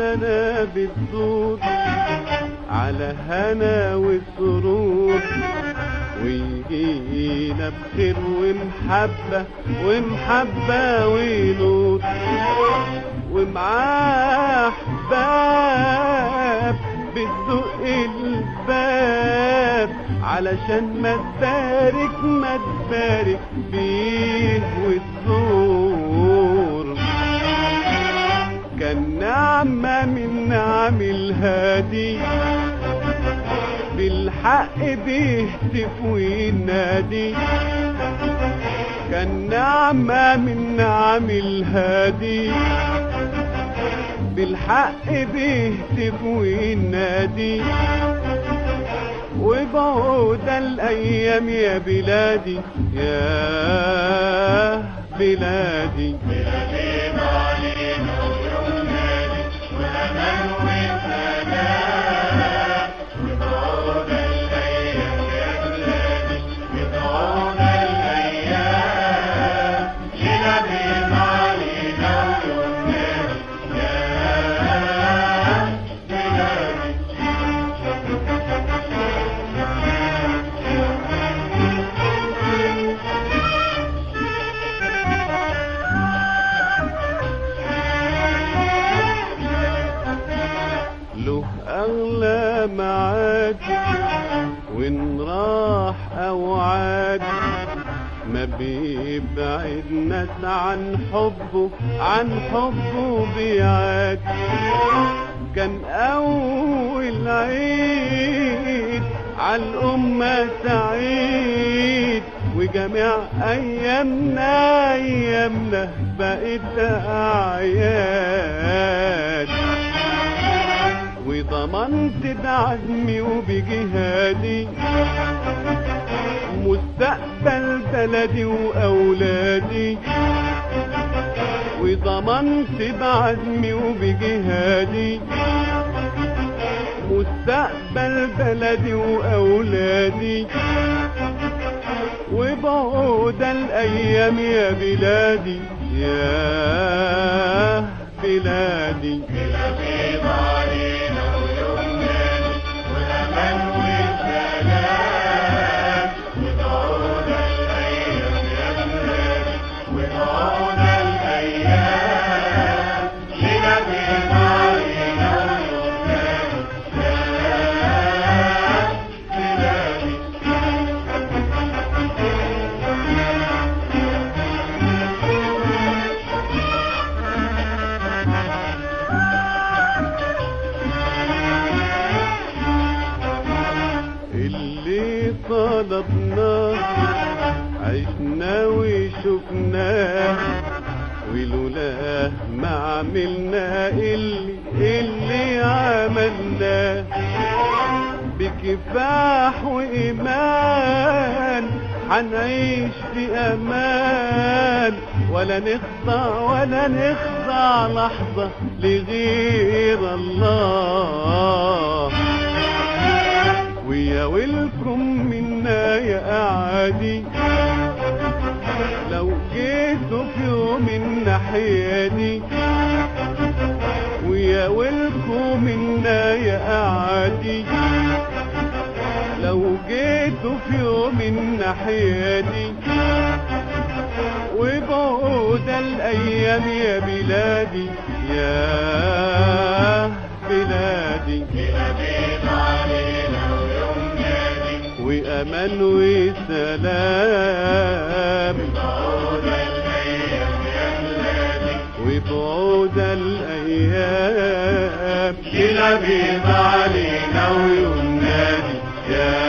سنة بتدور على هنا وسرور ويجينا بخير ومحبة ومحبة ونور ومعاه احباب بتدق الباب علشان ما تبارك ما تبارك بيه وتزور كان نعمة من نعم الهادي بالحق بيهتف وينادي كان نعمة من نعم الهادي بالحق بيهتف وينادي وبعود الأيام يا بلادي يا بلادي له أغلى معاد وإن راح أو عاد ما بيبعد ناس عن حبه عن حبه بيعاد كان أول عيد عالأمة سعيد وجميع أيامنا أيامنا بقت أعياد وضمنت بعزمي وبجهادي مستقبل بلدي وأولادي وضمنت بعزمي وبجهادي مستقبل بلدي وأولادي وبعود الأيام يا بلادي يا بلادي اللي طلبناه عشنا وشفناه ولولاه ما عملنا اللي اللي عملناه بكفاح وإيمان حنعيش في أمان ولا نخضع ولا نخضع لحظة لغير الله ويا ويلكم منا يا أعادي لو جيتوا في يوم الناحية دي ويا ويلكم منا يا أعادي لو جيتوا في يوم الناحية دي وبعود الأيام يا بلادي يا بلادي وأمان وسلام وبعود الأيام لنبيض علينا وينادي يا